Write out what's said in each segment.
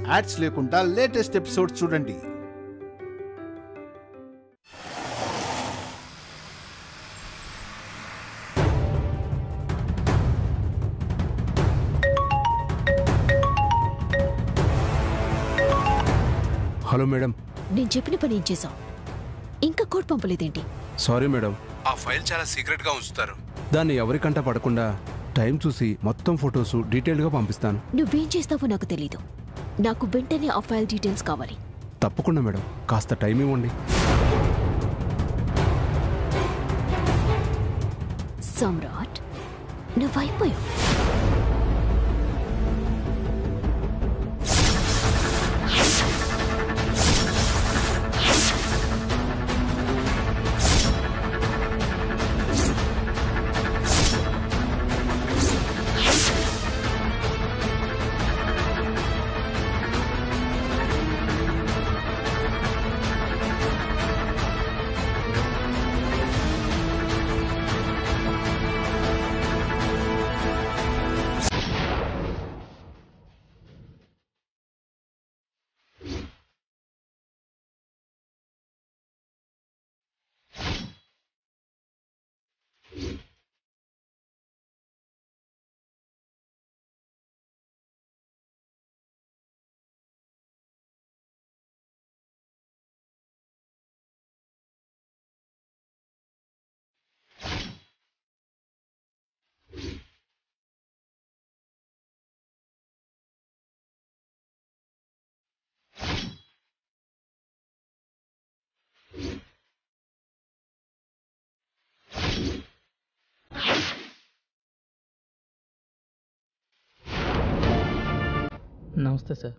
Ads లేకుండా latest episode చూడండి hello madam నేను చెప్పిన పని ఏం చేశావు ఇంకా కోడ్ పంపలేదేంటి సారీ మేడం ఆ ఫైల్ చాలా సీక్రెట్గా ఉంచుతారు దాన్ని ఎవరికంట పడకుండా టైం చూసి మొత్తం ఫొటోస్ డీటెయిల్గా పంపిస్తాను నువ్వేం చేస్తావో నాకు తెలీదు నాకు వెంటనే ఆ ఫైల్ డీటెయిల్స్ కావాలి తప్పకుండా మేడం కాస్త టైం ఇవ్వండి సమ్రాట్ నువ్వైపోయావు నమస్తే సార్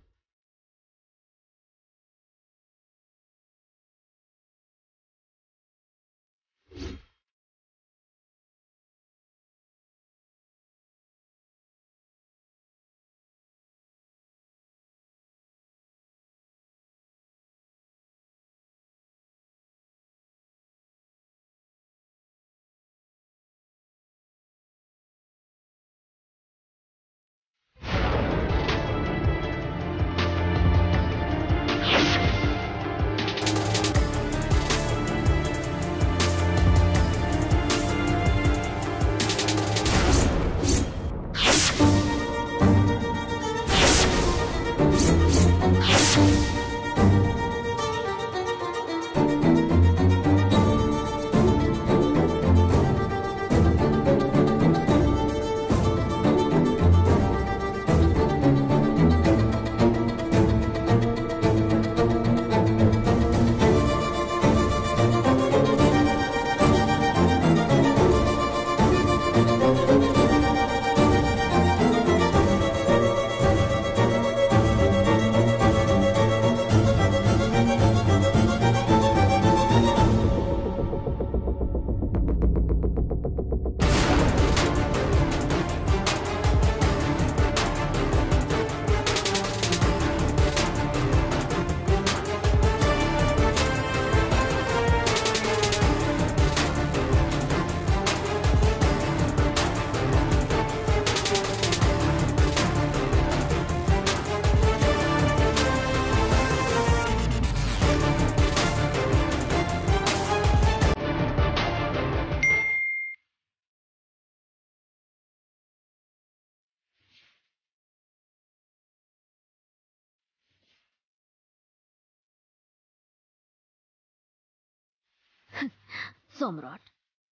సమ్రాట్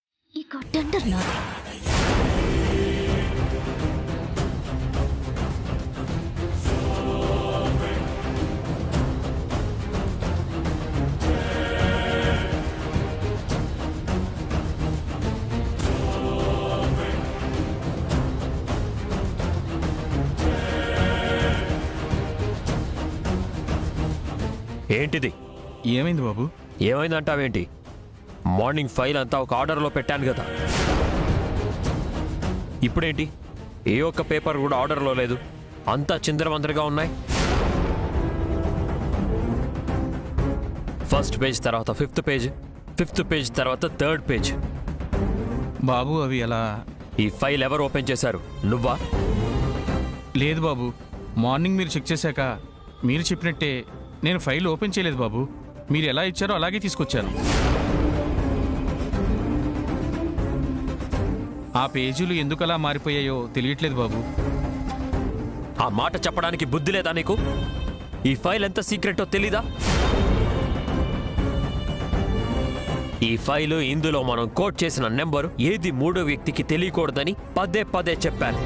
ఇక టెండర్ నాది ఏంటిది ఏమైంది బాబు ఏమైందంటావేంటి మార్నింగ్ ఫైల్ అంతా ఒక ఆర్డర్లో పెట్టాను కదా ఇప్పుడేంటి ఏ ఒక్క పేపర్ కూడా ఆర్డర్లో లేదు అంతా చిందరవందరగా ఉన్నాయి ఫస్ట్ పేజ్ తర్వాత ఫిఫ్త్ పేజ్ ఫిఫ్త్ పేజ్ తర్వాత థర్డ్ పేజ్ బాబు అవి ఎలా ఈ ఫైల్ ఎవరు ఓపెన్ చేశారు నువ్వా లేదు బాబు మార్నింగ్ మీరు చెక్ చేశాక మీరు చెప్పినట్టే నేను ఫైల్ ఓపెన్ చేయలేదు బాబు మీరు ఎలా ఇచ్చారో అలాగే తీసుకొచ్చాను ఆ పేజీలు ఎందుకు అలా మారిపోయాయో తెలియట్లేదు బాబు ఆ మాట చెప్పడానికి బుద్ధి లేదా నీకు ఈ ఫైల్ ఎంత సీక్రెటో తెలీదా ఈ ఫైలు ఇందులో మనం కోట్ చేసిన నెంబరు ఏది మూడో వ్యక్తికి తెలియకూడదని పదే పదే చెప్పాను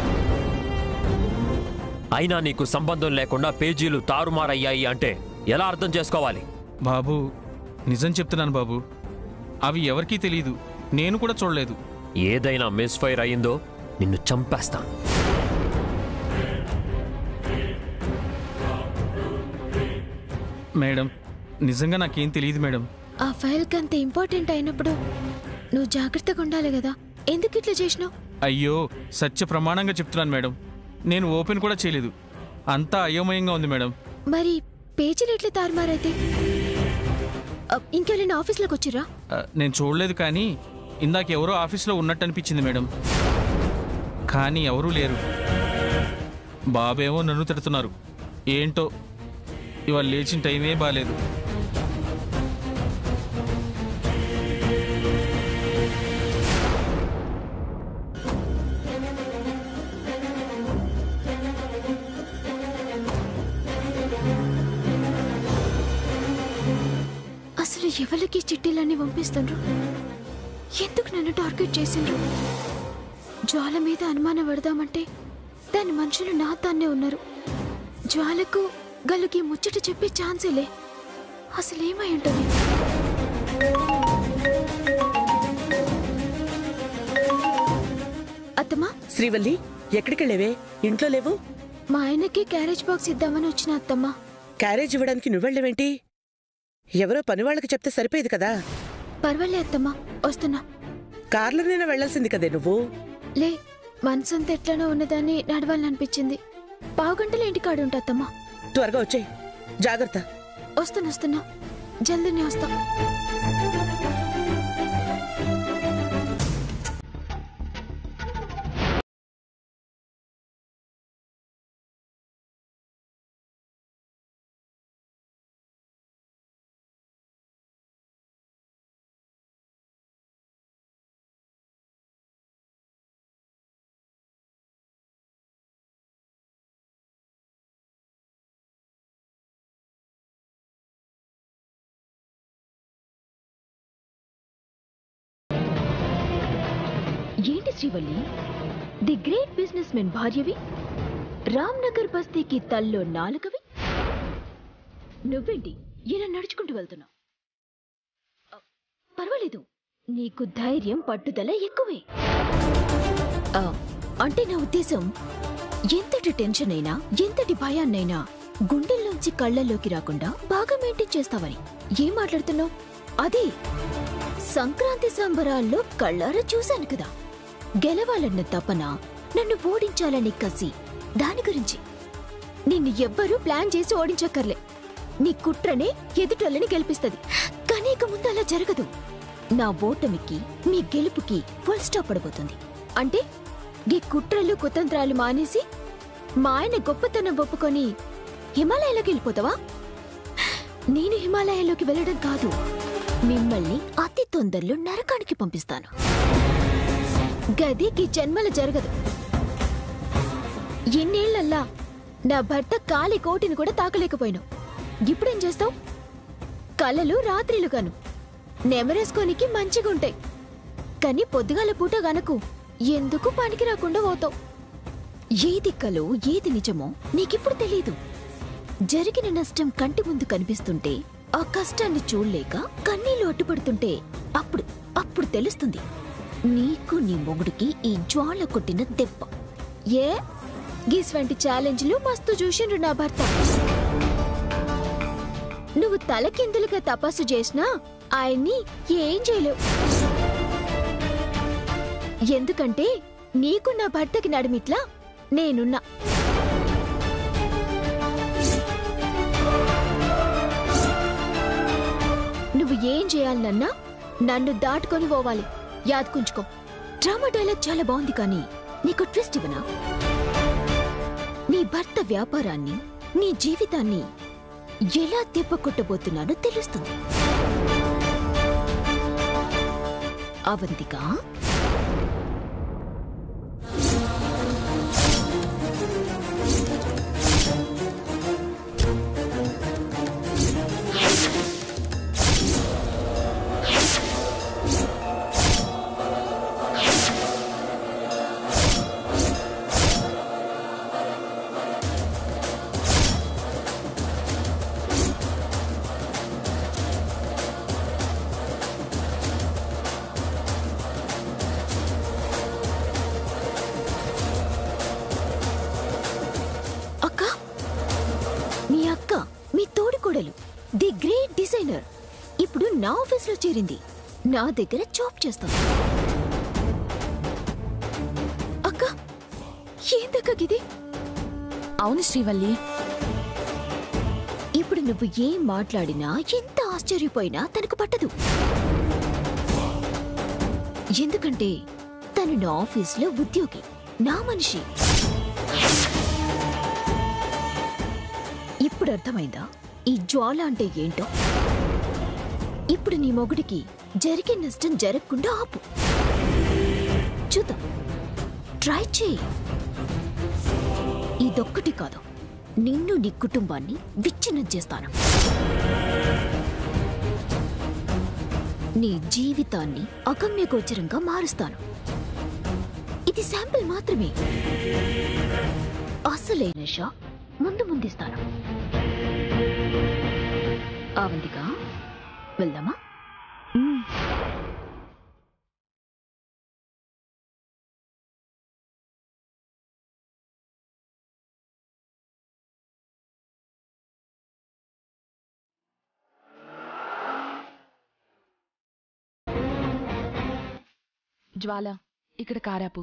అయినా నీకు సంబంధం లేకుండా పేజీలు తారుమారయ్యాయి అంటే ఎలా అర్థం చేసుకోవాలి బాబు నిజం చెప్తున్నాను బాబు అవి ఎవరికీ తెలియదు నేను కూడా చూడలేదు ఏదైనా మిస్ఫైర్ అయిందో నిన్ను చంపేస్తాను మేడం నిజంగా నాకేం తెలియదు మేడం ఆ ఫైల్కి అంత ఇంపార్టెంట్ అయినప్పుడు నువ్వు జాగ్రత్తగా ఉండాలి కదా ఎందుకు ఇట్లా చేసినావు అయ్యో సత్య ప్రమాణంగా చెప్తున్నాను మేడం నేను ఓపెన్ కూడా చేయలేదు అంతా అయోమయంగా ఉంది మేడం మరి పేజీలు ఎట్లా తారుమారైతే అ, ఇంకెవరైనా ఆఫీస్లోకి వచ్చిర్రా ఆ, నేను చూడలేదు కానీ ఇందాక ఎవరో ఆఫీస్లో ఉన్నట్టు అనిపించింది మేడం కానీ ఎవరూ లేరు బాబేమో నన్ను తిడుతున్నారు ఏంటో ఇవాళ లేచిన టైమే బాలేదు అసలు ఎవరికి చిట్టీలన్నీ పంపిస్తుండ్రు ఎందుకు నన్ను టార్గెట్ చేసిండ్రు జ్వాల మీద అనుమానం పడదామంటే దాని మనుషులు నా తాన్నే ఉన్నారు జ్వాలకు గల్లుకి ముచ్చట చెప్పే ఛాన్సేలే అసలు ఏమై ఉంటుంది అత్తమ్మా శ్రీవల్లి ఎక్కడికెళ్ళేవే ఇంట్లో లేవు మా ఆయనకి క్యారేజ్ బాక్స్ ఇద్దామని వచ్చిన అత్తమ్మా క్యారేజ్ ఇవ్వడానికి నువ్వెళ్ళవేంటి ఎవరో పని వాళ్ళకి చెప్తే సరిపోయేది కదా పర్వాలే అత్తమ్మా వస్తున్నా కార్లోనైనా వెళ్లాల్సింది కదే నువ్వు లే మనసంతా ఎట్లనో ఉన్నదాన్ని నడవాలనిపించింది పావుగంటలో ఇంటికాడు ఉంటా అత్తమ్మా త్వరగా వచ్చేయ్ జాగ్రత్త వస్తున్నా వస్తున్నా జల్దీనే వస్తా ఏంటి Srivalli the great businessmen భార్యవి రామ్నగర్ బస్తీకి తల్లో నాలుకవి నువ్వేంటి ఈయన నడుచుకుంటూ వెళ్తున్నావు అ, పర్వాలేదు నీకు ధైర్యం పట్టుదల ఎక్కువే ఆ, అంటే నా ఉద్దేశం ఎంతటి టెన్షన్ అయినా ఎంతటి భయాన్నైనా గుండెల్లోంచి కళ్ళల్లోకి రాకుండా బాగా మెయింటైన్ చేస్తావని ఏం మాట్లాడుతున్నావు అదే సంక్రాంతి సంబరాల్లో కళ్ళారా చూశాను కదా గెలవాలన్న తపన నన్ను ఓడించాలని కసి దాని గురించి నిన్ను ఎవ్వరూ ప్లాన్ చేసి ఓడించక్కర్లే నీ కుట్రనే ఎదుటోళ్ళని గెలిపిస్తది కానీ ఇక ముందు అలా జరగదు నా ఓటమికి మీ గెలుపుకి ఫుల్ స్టాప్ పడబోతుంది అంటే ఈ కుట్రలు కుతంత్రాలు మానేసి మా ఆయన గొప్పతనం ఒప్పుకొని హిమాలయాలోకి వెళ్ళిపోతావా నేను హిమాలయాల్లోకి వెళ్ళడం కాదు మిమ్మల్ని అతి తొందరలో నరకానికి పంపిస్తాను గదికి జన్మల జరగదు ఎన్నేళ్లల్లా నా భర్త కాలి కోటిని కూడా తాకలేకపోయాను ఇప్పుడేం చేస్తావు కలలు రాత్రిలు గాను నెమరేసుకోనికి మంచిగుంటాయి కానీ పొద్దుగాల పూట గనకు ఎందుకు పనికి రాకుండా పోతావు ఏది కలో ఏది నిజమో నీకిప్పుడు తెలీదు జరిగిన నష్టం కంటి ముందు కనిపిస్తుంటే ఆ కష్టాన్ని చూడలేక కన్నీళ్లు అడ్డుపడుతుంటే అప్పుడు అప్పుడు తెలుస్తుంది నీకు నీ మొగుడికి ఈ జ్వాల కొట్టిన దెబ్బ ఏ గీస్ వంటి ఛాలెంజ్లు మస్తు చూసిండ్రు నా భర్త నువ్వు తలకిందులుగా తపస్సు చేసినా ఆయన్ని ఏం చేయలేవు ఎందుకంటే నీకు నా భర్తకి నడిమిట్లా నేనున్నా నువ్వు ఏం చేయాలనన్నా నన్ను దాటుకొని పోవాలి యాదకుంచుకో డ్రామా డైలాగ్ చాలా బాగుంది కానీ నీకు ట్విస్ట్ ఇవ్వనా నీ నీ భర్త వ్యాపారాన్ని నీ జీవితాన్ని ఎలా తిప్పకొట్టబోతున్నానో తెలుస్తుంది అవంతిక అక్క మీ అక్క మీ తోడికోడలు ది గ్రేట్ డిజైనర్ ఇప్పుడు నా ఆఫీస్లో చేరింది నా దగ్గర జాబ్ చేస్తాం అక్క ఏందక్క ఇది అవును శ్రీవల్లి ఇప్పుడు నువ్వు ఏం మాట్లాడినా ఎంత ఆశ్చర్యపోయినా తనకు పట్టదు ఎందుకంటే తను నా ఆఫీస్లో ఉద్యోగి నా మనిషి ఇప్పుడు అర్థమైందా ఈ జ్వాల అంటే ఏంటో ఇప్పుడు నీ మొగుడికి జరిగే నష్టం జరగకుండా ఆపు చూద్దాం ట్రై చేయి ఇదొక్కటి కాదు నిన్ను నీ కుటుంబాన్ని విచ్ఛిన్నం చేస్తాను నీ జీవితాన్ని అగమ్యగోచరంగా మారుస్తాను ఇది శాంపిల్ మాత్రమే అసలైన షా ముందు ముందిస్తాను అవంతిగా వెళ్దామా మ్మ్. జ్వాల ఇక్కడ కారాపు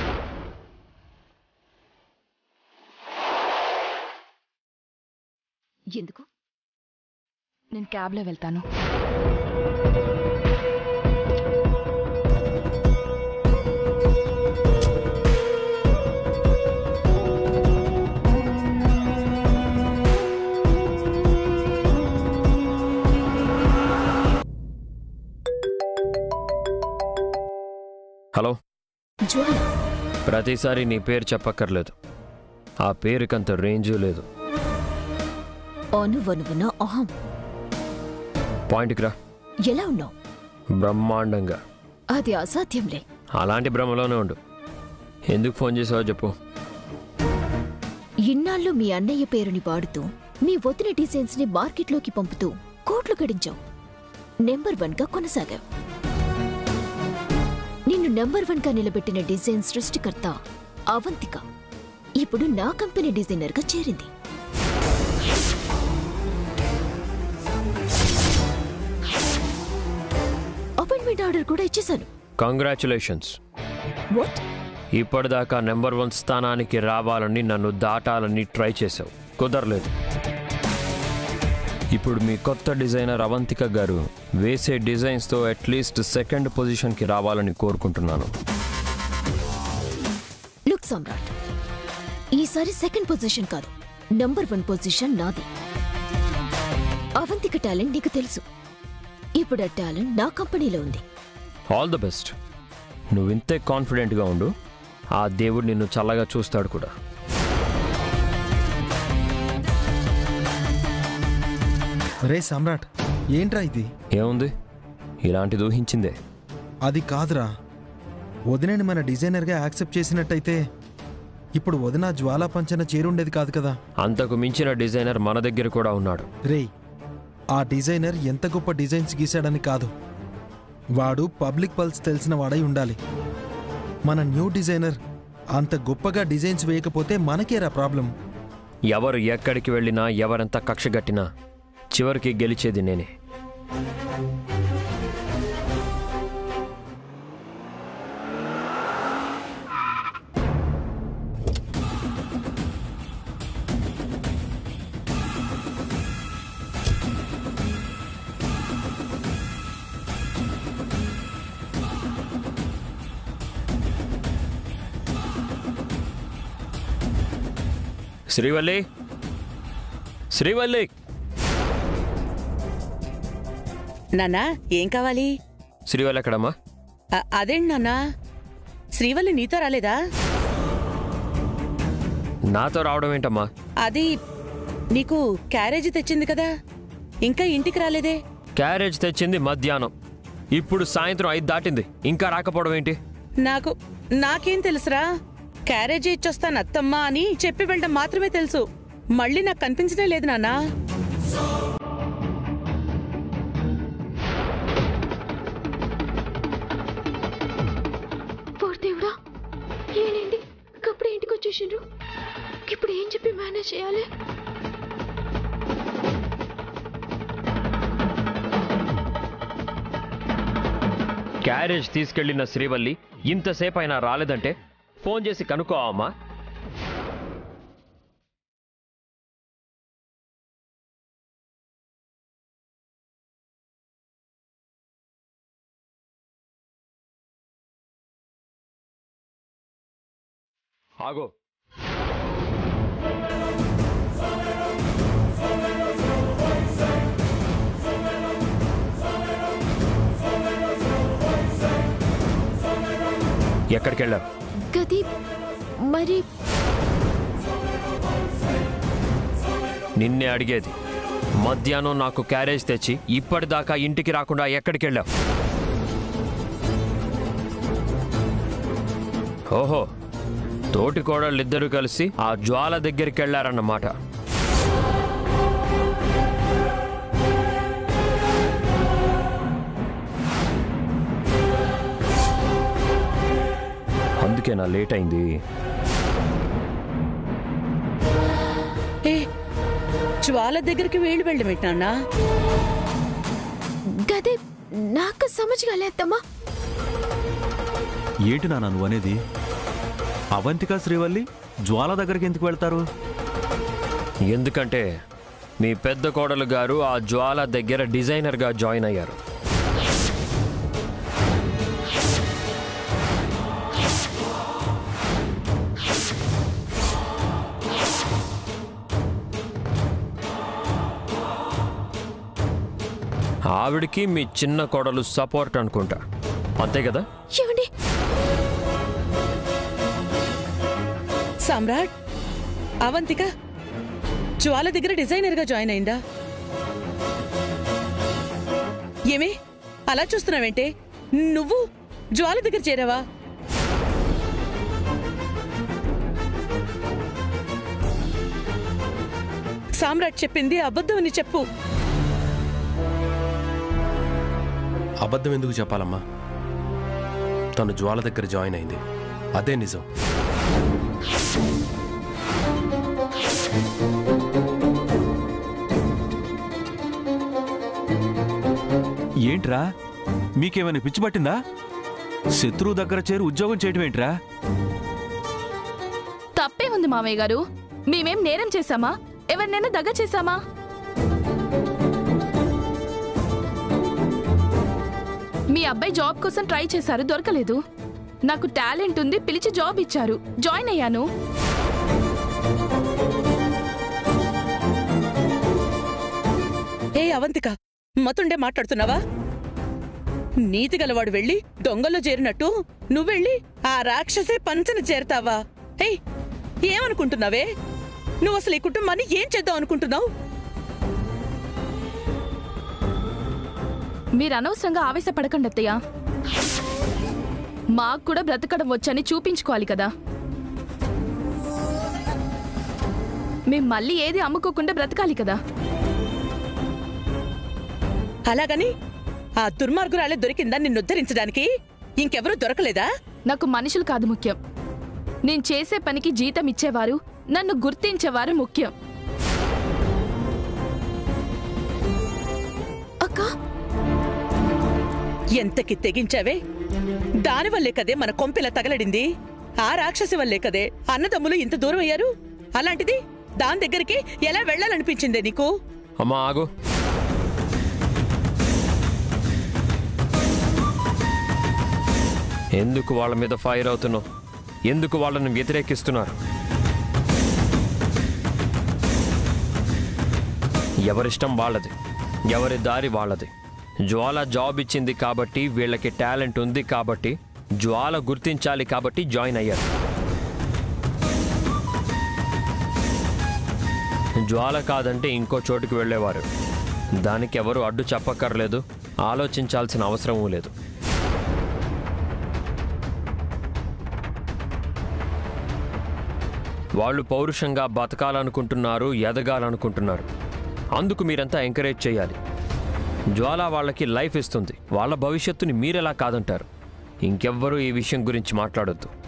ఎందుకు నేను క్యాబ్లో వెళ్తాను హలో జ్వాల ప్రతిసారి నీ పేరు చెప్పక్కర్లేదు ఆ పేరుకంత రేంజు లేదు అనువనువున అహం పాయింట్కి రా ఎలా ఉన్నావు బ్రహ్మాండంగా అది అసాధ్యంలే అలాంటి భ్రమలోనే ఉండు ఎందుకు ఫోన్ చేసావో చెప్పు ఇన్నాళ్ళు మీ అన్నయ్య పేరుని వాడుతూ మీ వదిన డిజైన్స్ ని మార్కెట్లోకి పంపుతూ కోట్లు గడించావు నెంబర్ వన్ గా కొనసాగావు నిన్ను నెంబర్ వన్ గా నిలబెట్టిన డిజైన్ సృష్టికర్త అవంతిక ఇప్పుడు నా కంపెనీ డిజైనర్ గా చేరింది అపాయింట్మెంట్ ఆర్డర్ కూడా ఇచ్చేశాను కంగ్రాచులేషన్స్ వాట్ ఇప్పటిదాకా నెంబర్ వన్ స్థానానికి రావాలని నన్ను దాటాలని ట్రై చేసావు కుదరలేదు ఇప్పుడు మీ కొత్త డిజైనర్ అవంతిక గారు వేసే డిజైన్స్తో అట్లీస్ట్ సెకండ్ పొజిషన్కి రావాలని కోరుకుంటున్నాను లుక్ సమ్రాట్ ఈసారి సెకండ్ పొజిషన్ కాదు నంబర్ వన్ పొజిషన్ నాది అవంతిక టాలెంట్ నీకు తెలుసు ఇప్పుడు ఆ టాలెంట్ నా కంపెనీలో ఉంది ఆల్ ద బెస్ట్ నువ్వు ఇంతే కాన్ఫిడెంట్గా ఉండు ఆ దేవుడు నిన్ను చల్లగా చూస్తాడు కూడా రే సమ్రాట్ ఏంట్రా ఇది ఏముంది ఇలాంటిది ఊహించిందే అది కాదురా వదినని మన డిజైనర్గా యాక్సెప్ట్ చేసినట్టయితే ఇప్పుడు వదిన జ్వాలా పంచన చేరుండేది కాదు కదా అంతకు మించిన డిజైనర్ మన దగ్గర కూడా ఉన్నాడు రేయ్ ఆ డిజైనర్ ఎంత గొప్ప డిజైన్స్ గీశాడని కాదు వాడు పబ్లిక్ పల్స్ తెలిసిన వాడై ఉండాలి మన న్యూ డిజైనర్ అంత గొప్పగా డిజైన్స్ వేయకపోతే మనకేరా ప్రాబ్లం ఎవరు ఎక్కడికి వెళ్ళినా ఎవరెంత కక్షగట్టినా చివరికి గెలిచేది నేనే శ్రీవల్లి శ్రీవల్లి నాన్నా ఏం కావాలి శ్రీవల్లి ఎక్కడమ్మా అ- అదేంటి నాన్నా శ్రీవల్లి నీతో రాలేదా నాతో రావడం ఏంటమ్మా అది నీకు క్యారేజీ తెచ్చింది కదా ఇంకా ఇంటికి రాలేదే క్యారేజ్ తెచ్చింది మధ్యాహ్నం ఇప్పుడు సాయంత్రం ఐదు దాటింది ఇంకా రాకపోవడం ఏంటి నాకు నాకేం తెలుసురా క్యారేజీ ఇచ్చొస్తాను అత్తమ్మా అని చెప్పి వెళ్ళడం మాత్రమే తెలుసు మళ్ళీ నాకు కనిపించనే లేదు నాన్నా పోర్ దేవుడా ఏనండి అప్పుడే ఇంటికి వచ్చేసిండ్రు ఇప్పుడు ఏం చెప్పి మేనేజ్ చేయాలి క్యారేజ్ తీసుకెళ్లిన శ్రీవల్లి ఇంతసేపు అయినా రాలేదంటే ఫోన్ చేసి కనుక్కోవమ్మా ఆగో ఎక్కడికి వెళ్ళావు గది మరి నిన్నే అడిగేది మధ్యాహ్నం నాకు క్యారేజ్ తెచ్చి ఇప్పటిదాకా ఇంటికి రాకుండా ఎక్కడికి వెళ్ళావు ఓహో తోటి కోడళ్ళిద్దరూ కలిసి ఆ జ్వాల దగ్గరికి వెళ్ళారన్నమాట అందుకే నా లేట్ అయింది ఏ జ్వాల దగ్గరికి వేళ్ళు వెళ్ళమేంటి నాన్నా గది నాకు సమజ్గాలేద్దమ్మా ఏంటి నాన్న నువ్వు అనేది అవంతిక శ్రీవల్లి జ్వాల దగ్గరికి ఎందుకు వెళ్తారు ఎందుకంటే మీ పెద్ద కోడలు గారు ఆ జ్వాల దగ్గర డిజైనర్గా జాయిన్ అయ్యారు ఆవిడికి మీ చిన్న కోడలు సపోర్ట్ అనుకుంటా అంతే కదా ఏమండి సమ్రాట్ అవంతిక జ్వాల దగ్గర డిజైనర్గా జాయిన్ అయిందా ఏమే అలా చూస్తున్నావేంటే నువ్వు జ్వాల దగ్గర చేరావా సామ్రాట్ చెప్పింది అబద్ధం అని చెప్పు అబద్ధం ఎందుకు చెప్పాలమ్మా తను జ్వాల దగ్గర జాయిన్ అయింది అదే నిజం ఏంట్రా మీకేమైనా పిచ్చి పట్టిందా శత్రువు దగ్గర చేరి ఉద్యోగం చేయటం ఏంట్రా తప్పే ఉంది మామయ్య గారు మేమేం నేరం చేశామా ఎవరినైనా దగ్గ చేశామా మీ అబ్బాయి జాబ్ కోసం ట్రై చేశారు దొరకలేదు నాకు టాలెంట్ ఉంది పిలిచి జాబ్ ఇచ్చారు జాయిన్ అయ్యాను ఏ అవంతిక మతుండే మాట్లాడుతున్నావా నీతి గలవాడు వెళ్ళి దొంగల్లో చేరినట్టు నువ్వెళ్ళి ఆ రాక్షసే పంచన చేరతావా హే ఏమనుకుంటున్నావే నువ్వు అసలు ఈ కుటుంబాన్ని ఏం చేద్దాం అనుకుంటున్నావు మీరు అనవసరంగా ఆవేశపడకండి అత్తయ్య మాకు కూడా బ్రతకడం వచ్చని చూపించుకోవాలి కదా మేం మళ్ళీ ఏది అమ్ముకోకుండా బ్రతకాలి కదా అలాగని ఆ దుర్మార్గురాలే దొరికిందా నిన్ను ఉద్ధరించడానికి ఇంకెవరూ దొరకలేదా నాకు మనుషులు కాదు ముఖ్యం నేను చేసే పనికి జీతం ఇచ్చేవారు నన్ను గుర్తించేవారు ముఖ్యం అక్క ఎంతకి తెగించావే దానివల్లే కదే మన కొంపెల తగలడింది ఆ రాక్షసి వల్లే కదే అన్నదమ్ములు ఇంత దూరం అయ్యారు అలాంటిది దాని దగ్గరికి ఎలా వెళ్ళాలనిపించిందే నీకు అమ్మా ఆగు ఎందుకు వాళ్ళ మీద ఫైర్ అవుతున్నావు ఎందుకు వాళ్ళని వ్యతిరేకిస్తున్నారు ఎవరిష్టం వాళ్ళది ఎవరి దారి వాళ్ళది జ్వాల జాబ్ ఇచ్చింది కాబట్టి వీళ్ళకి టాలెంట్ ఉంది కాబట్టి జ్వాల గుర్తించాలి కాబట్టి జాయిన్ అయ్యారు జ్వాల కాదంటే ఇంకో చోటుకి వెళ్ళేవారు దానికి ఎవరు అడ్డు చెప్పక్కర్లేదు ఆలోచించాల్సిన అవసరమూ లేదు వాళ్ళు పౌరుషంగా బతకాలనుకుంటున్నారు ఎదగాలనుకుంటున్నారు అందుకు మీరంతా ఎంకరేజ్ చేయాలి జ్వాల వాళ్ళకి లైఫ్ ఇస్తుంది వాళ్ళ భవిష్యత్తుని మీరెలా కాదంటారు ఇంకెవ్వరూ ఈ విషయం గురించి మాట్లాడొద్దు